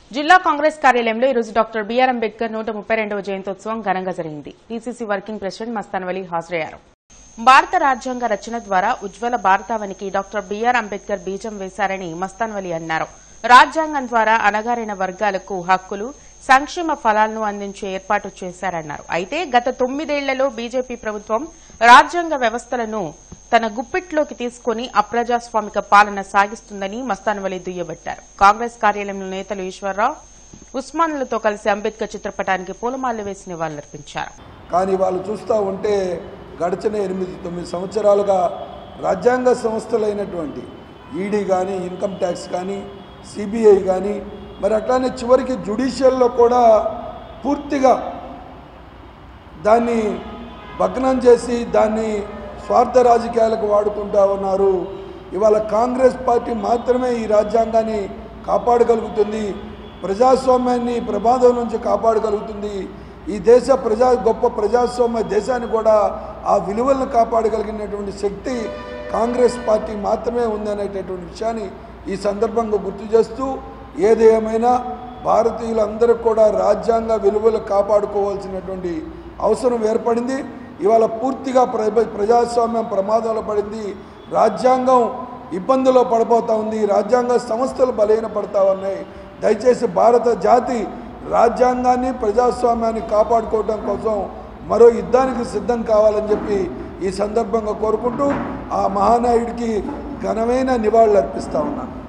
జిల్లా కాంగ్రెస్ కార్యాలయంలో ఈరోజు డాక్టర్ బీఆర్ అంబేద్కర్ నూట ముప్పై రెండవ జయంతోత్సవం ఘనంగా జరిగింది DCC working president Mastan Vali హాజరయ్యారు భారత రాజ్యాంగ రచన ద్వారా ఉజ్వల భారతావనికి డాక్టర్ బీఆర్ అంబేద్కర్ బీజం వేశారని మస్తాన్ వలీ అన్నారు రాజ్యాంగం ద్వారా అణగారిన వర్గాలకు హక్కులు సంక్షేమ ఫలాలను అందించే ఏర్పాటు చేశారన్నారు అయితే గత తొమ్మిదేళ్లలో బీజేపీ ప్రభుత్వం రాజ్యాంగ వ్యవస్థలను తన గుప్పిట్లోకి తీసుకుని అప్రజాస్వామిక పాలన సాగిస్తుందని మస్తాన్వలి దుయ్యబట్టారు కాంగ్రెస్ కార్యాలయంలో నేతలు ఈశ్వరరావు ఉస్మానులతో కలిసి అంబేద్కర్ చిత్రపటానికి పూలమాలలు వేసి నివాళులర్పించారు కానీ వాళ్ళు చూస్తూ ఉంటే గడిచిన ఎనిమిది తొమ్మిది సంవత్సరాలుగా రాజ్యాంగ సంస్థలైనటువంటి ఈడీ కానీ ఇన్కమ్ ట్యాక్స్ కానీ సిబిఐ కానీ మరి అట్లానే చివరికి జ్యుడిషియల్లో కూడా పూర్తిగా దాన్ని భగ్నం చేసి దాన్ని స్వార్థ రాజకీయాలకు వాడుకుంటా ఉన్నారు ఇవాళ కాంగ్రెస్ పార్టీ మాత్రమే ఈ రాజ్యాంగాన్ని కాపాడగలుగుతుంది ప్రజాస్వామ్యాన్ని ప్రమాదం నుంచి కాపాడగలుగుతుంది ఈ దేశ ప్రజా గొప్ప ప్రజాస్వామ్య దేశాన్ని కూడా ఆ విలువలను కాపాడగలిగినటువంటి శక్తి కాంగ్రెస్ పార్టీ మాత్రమే ఉందనేటటువంటి విషయాన్ని ఈ సందర్భంగా గుర్తు చేస్తూ ఏది ఏమైనా భారతీయులందరూ కూడా రాజ్యాంగ విలువలు కాపాడుకోవాల్సినటువంటి అవసరం ఏర్పడింది ఇవాళ పూర్తిగా ప్ర ప్రజాస్వామ్యం ప్రమాదంలో పడింది రాజ్యాంగం ఇబ్బందులో పడిపోతూ ఉంది రాజ్యాంగ సంస్థలు బలహీనపడతా ఉన్నాయి దయచేసి భారత జాతి రాజ్యాంగాన్ని ప్రజాస్వామ్యాన్ని కాపాడుకోవడం కోసం మరో యుద్ధానికి సిద్ధం కావాలని చెప్పి ఈ సందర్భంగా కోరుకుంటూ ఆ మహానాయుడికి ఘనమైన నివాళులు అర్పిస్తా ఉన్నాను